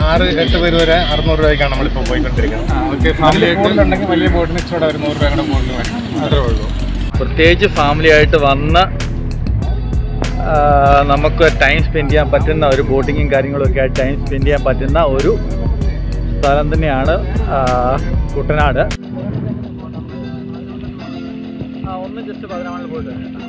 ആറ് എട്ട് പേര് വരെ അറുന്നൂറ് രൂപയ്ക്കാണ് നമ്മളിപ്പോൾ പോയിക്കൊണ്ടിരിക്കുന്നത് ഓക്കെ ഫാമിലി ഉണ്ടെങ്കിൽ വലിയ ബോട്ടിന് ഇച്ചിരി ഒരു നൂറ് രൂപ കൂടെ ബോട്ടിന് വരും അത്രേ ഉള്ളൂ പ്രത്യേകിച്ച് ഫാമിലി ആയിട്ട് വന്ന് ആ, നമുക്ക് ടൈം സ്പെൻഡ് ചെയ്യാൻ പറ്റുന്ന ഒരു ബോട്ടിങ്ങും കാര്യങ്ങളും ഒക്കെ ആയിട്ട് ടൈം സ്പെൻഡ് ചെയ്യാൻ പറ്റുന്ന ഒരു സ്ഥലം തന്നെയാണ് ആ, കുട്ടനാട് ആ ഒന്ന് ജസ്റ്റ് പതിനാറിൽ പോയിട്ട് വരാം കേട്ടോ.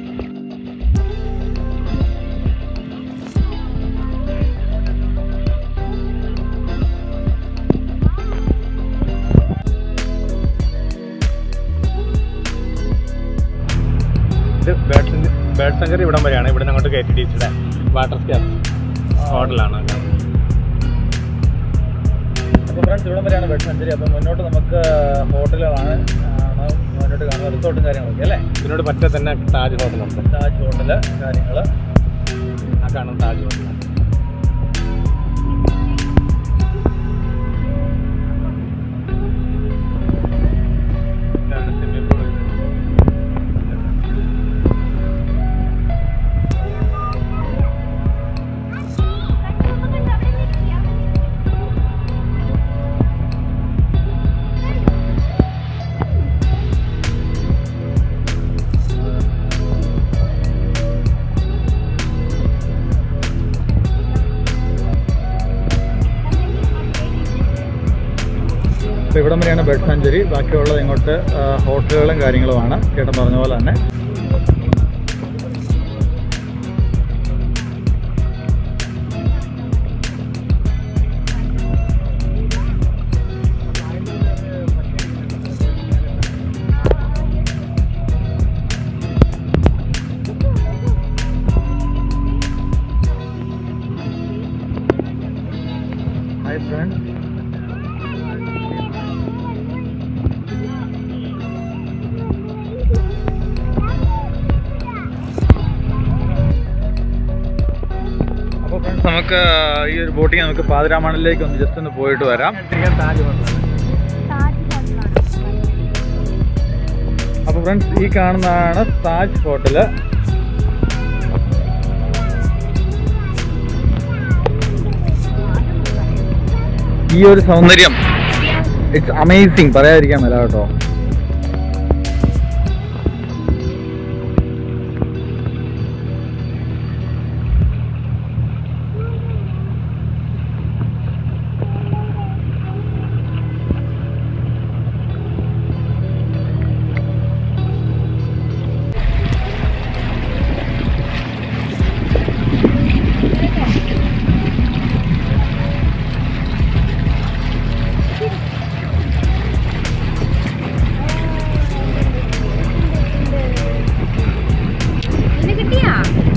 ഇത് ബേഡ് ബേഡ് സെഞ്ചുറി ഇവിടം വരെയാണ് ഇവിടെ നിന്ന് അങ്ങോട്ട് കെ ടി ഡി സിയുടെ വാട്ടർ സ്കാപ്പ് ഹോട്ടലാണ് അപ്പോൾ ഫ്രണ്ട്സ് ഇവിടം വരെയാണ് ബെഡ് സെഞ്ചുറി അപ്പോൾ മുന്നോട്ട് നമുക്ക് ഹോട്ടലുകളാണ് ആണ് മുന്നോട്ട് കാണുന്ന റിസോർട്ടും കാര്യങ്ങളൊക്കെ അല്ലേ ഇതിനോട് പറ്റേ തന്നെ താജ് ഹോട്ടലുണ്ട് താജ് ഹോട്ടല് കാര്യങ്ങൾ ആ കാണുന്ന താജ് ഹോട്ടൽ ഇതാണ് സ്വിമ്മിംഗ് പൂൾ അപ്പോൾ ഇവിടം വരെയാണ് ബെഡ് സെഞ്ചുറി ബാക്കിയുള്ളത് ഇങ്ങോട്ട് ആ, ഹോട്ടലുകളും കാര്യങ്ങളുമാണ് ചേട്ടൻ പറഞ്ഞ പോലെ തന്നെ ഹായ് ഫ്രണ്ട്സ് അപ്പോൾ ഫ്രണ്ട്സ് നമുക്ക് ഈ ഒരു ബോട്ടിങ് നമുക്ക് പാതിരാമണലിലേക്ക് ഒന്ന് ജസ്റ്റ് ഒന്ന് പോയിട്ട് വരാം താജ് ഹോട്ടലാണ് അപ്പോൾ ഫ്രണ്ട്സ് ഈ കാണുന്നതാണ് താജ് ഹോട്ടല് ഈ ഒരു സൗന്ദര്യം ഇറ്റ്സ് അമേസിങ് പറയാതിരിക്കാൻ മേല കേട്ടോ നിന്നെ കിട്ടിയാ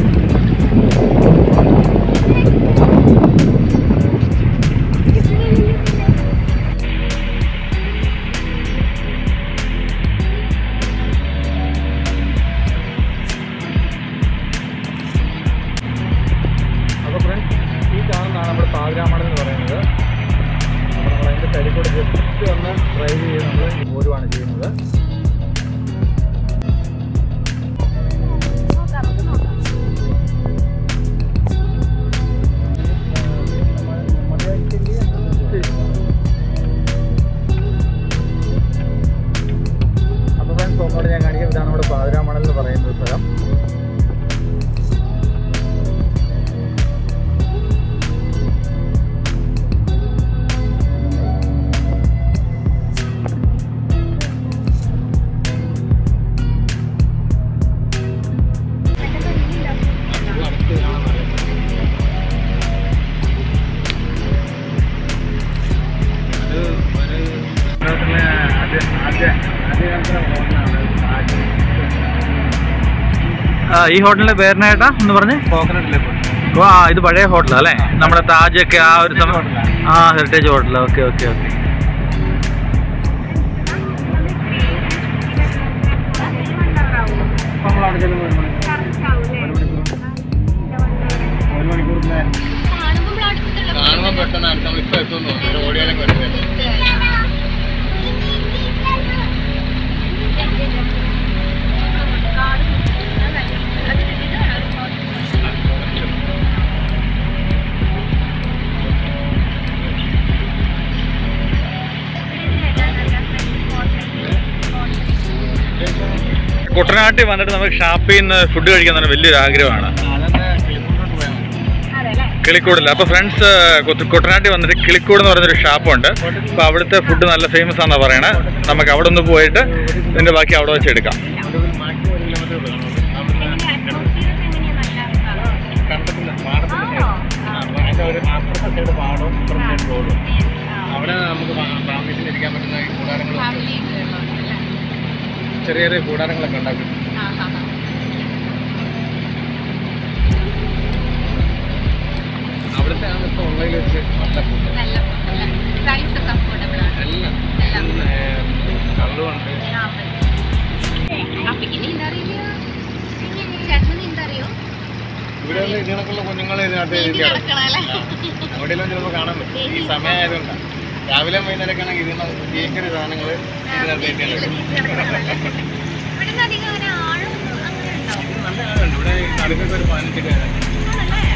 അപ്പോൾ ഫ്രണ്ട്സ് ഈ കാണുന്നതാണ് നമ്മുടെ പാതിരാമണൽ എന്ന് പറയുന്നത് അപ്പോൾ നമ്മൾ അതിൻ്റെ സൈഡിൽ കൂടെ ജസ്റ്റ് ഒന്ന് ഡ്രൈവ് ചെയ്ത് നമ്മൾ പോരുവാണ് ചെയ്യുന്നത് നോക്കാം നമുക്ക് നോക്കാം അപ്പോൾ ഫ്രണ്ട്സ് ഒന്നുകൂടെ ഞാൻ കാണിക്കാം ഇതാണ് നമ്മുടെ പാതിരാമണൽ എന്ന് പറയുന്ന ഒരു സ്ഥലം ഈ ഹോട്ടലിന്റെ പേരിനേട്ടാ എന്ന് പറഞ്ഞ് കോക്കനട്ടിലേക്ക് ഓ ആ ഇത് പഴയ ഹോട്ടലാ അല്ലേ നമ്മുടെ താജൊക്കെ ആ ഒരു സമയം ആ heritage hotel okay okay okay നമ്മളവിടെ ചെല്ലുമ്പോൾ ഒരു മണിക്കൂർ ഒരു മണിക്കൂറിന്റെ കാണുമ്പോൾ പെട്ടെന്ന് അടുത്ത് നമ്മളിപ്പോൾ എത്തുന്നു ഓടിയാലും വരുന്നത് കുട്ടനാട്ടിൽ വന്നിട്ട് നമുക്ക് ഷാപ്പിൽ നിന്ന് ഫുഡ് കഴിക്കാൻ തന്നെ വലിയൊരു ആഗ്രഹമാണ് അതെന്നെ കിളിക്കൂട്ടോട്ട് പോയാൽ മതി അതെല്ലേ കിളിക്കൂടില്ല അപ്പോൾ ഫ്രണ്ട്സ് കുട്ടനാട്ടിൽ വന്നിട്ട് കിളിക്കൂട് എന്ന് പറയുന്നൊരു ഷാപ്പുണ്ട് അപ്പോൾ അവിടുത്തെ ഫുഡ് നല്ല ഫേമസ് ആണെന്ന് പറയണത് നമുക്ക് അവിടെ ഒന്ന് പോയിട്ട് ഇതിൻ്റെ ബാക്കി അവിടെ വെച്ച് എടുക്കാം ഒരു മാക്സിമം ഒരു കിലോമീറ്റർ പോയാൽ മതി എങ്ങനെ atmosphere ഒക്കെ എങ്ങനെയാ നല്ല ആൾക്കാരാ? കണ്ടത്തില്ല പാടത്തിന്റെ സൈഡ് ആണോ? ആ. അപ്പോൾ അതിന്റെ ഒരു അപ്പുറത്തെ സൈഡ് പാടവും ഇപ്പുറത്തെ സൈഡ് റോഡും ആ. അവിടെ നമുക്ക് ഫാമിലീസിന് ഇരിക്കാൻ പറ്റുന്ന ഈ കൂടാരങ്ങളും Family ഒക്കെ ഉള്ളതല്ലേ? ചെറിയ ചെറിയ കൂടാരങ്ങളൊക്കെ ഉണ്ടാക്കും ആ, ആ, ആ. അവിടുത്തെ ആണ് ഇപ്പോൾ ഉള്ളതിൽ വെച്ച് നല്ല ഫുഡ് നല്ല food അല്ലേ? Price ഒക്കെ affordable ആണ്. എല്ലാം എല്ലാം. കള്ളുണ്ട് ആ, മതി. അപ്പയ്ക്ക് നീന്താൻ അറിയില്ല? ചേട്ടന് നീന്താൻ അറിയോ? ഇവിടെ വന്ന് ഇതിനൊക്കെയുള്ള കുഞ്ഞുങ്ങളെ ഇതിനകത്ത് നീന്തി ഇരിക്കുകയാണ് നടക്കണം അല്ലേ? അവിടെയെല്ലാം ചിലപ്പോൾ കാണാൻ പറ്റും ഈ സമയമായതുകൊണ്ടാണ് രാവിലെ വൈകുന്നേരമൊക്കെ ആണെങ്കിൽ ഇതിന് കേക്കിന് സാധനങ്ങൾ ഇതിനകത്ത് ഇരിക്കുകയാണ് ഇവിടുന്ന് അധികം അങ്ങനെ ആഴമൊന്നും അങ്ങനെ ഉണ്ടോ? നല്ല ആളുണ്ട് ഇവിടെ നടുക്കൊക്കെ ഒരു പതിനഞ്ച് പേരാണ് ആണല്ലേ?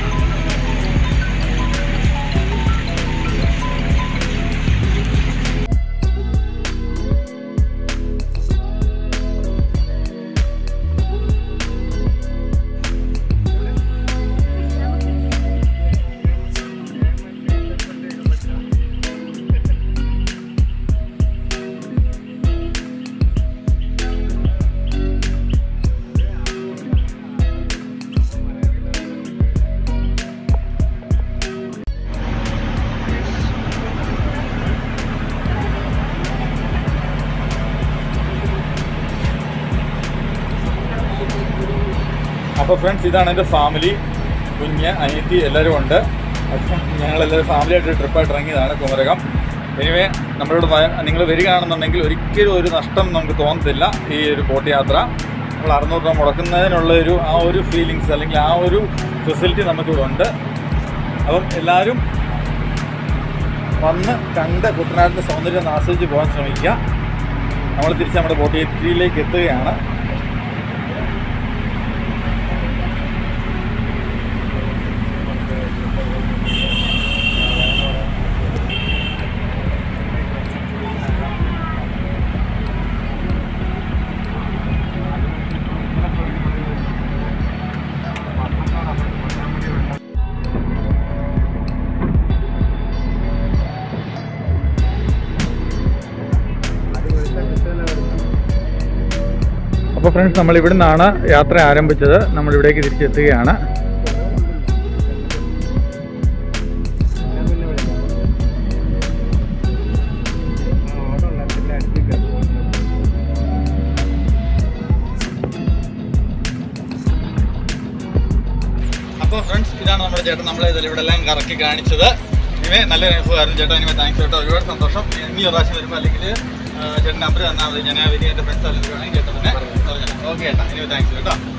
അപ്പോൾ ഫ്രണ്ട്സ് ഇതാണ് എൻ്റെ ഫാമിലി കുഞ്ഞ് അനിയത്തി എല്ലാവരും ഉണ്ട് അപ്പം ഞങ്ങളെല്ലാവരും ഫാമിലിയായിട്ട് ട്രിപ്പായിട്ട് ഇറങ്ങിയതാണ് കുമരകം എനിവേ നമ്മളോട് നിങ്ങൾ വരികയാണെന്നുണ്ടെങ്കിൽ ഒരിക്കലും ഒരു നഷ്ടം നമുക്ക് തോന്നത്തില്ല ഈ ഒരു ബോട്ട് യാത്ര നമ്മൾ അറുന്നൂറ് രൂപ മുടക്കുന്നതിനുള്ള ഒരു ആ ഒരു ഫീലിങ്സ് അല്ലെങ്കിൽ ആ ഒരു ഫെസിലിറ്റി നമുക്കിവിടെ ഉണ്ട് അപ്പം എല്ലാവരും വന്ന് കണ്ട് കുട്ടനാട്ടിൻ്റെ സൗന്ദര്യം ഒന്ന് ആസ്വദിച്ച് പോകാൻ ശ്രമിക്കുക നമ്മൾ തിരിച്ച് നമ്മുടെ ബോട്ട് യാത്രയിലേക്ക് എത്തുകയാണ് അപ്പോൾ ഫ്രണ്ട്സ് നമ്മൾ ഇവിടെ നിന്നാണ് യാത്ര ആരംഭിച്ചത് നമ്മൾ ഇവിടേക്ക് തിരിച്ചെത്തുകയാണ് അപ്പോൾ ഫ്രണ്ട്സ് ഇതാണ് നമ്മുടെ ചേട്ടൻ നമ്മളെ ഇതിൽ ഇവിടെ എല്ലാം കറക്കി കാണിച്ചത് ഇവേ നല്ല അനുഭവമായിരുന്നു ചേട്ടാ ഇനിമേ താങ്ക്സ് ചേട്ടാ ഒരുപാട് സന്തോഷം ഇനി ഒരു പ്രാവശ്യം വരുമ്പോൾ അല്ലെങ്കിൽ ചേട്ടൻ നമ്പർ തന്നാൽ മതി ഞാൻ ആ വലിയ എൻ്റെ ഫ്രണ്ട്സ് അല്ലെങ്കിൽ ചേട്ടൻ തന്നെ പറഞ്ഞാൽ ഓക്കെ ചേട്ടാ ഇനി താങ്ക്സ് കേട്ടോ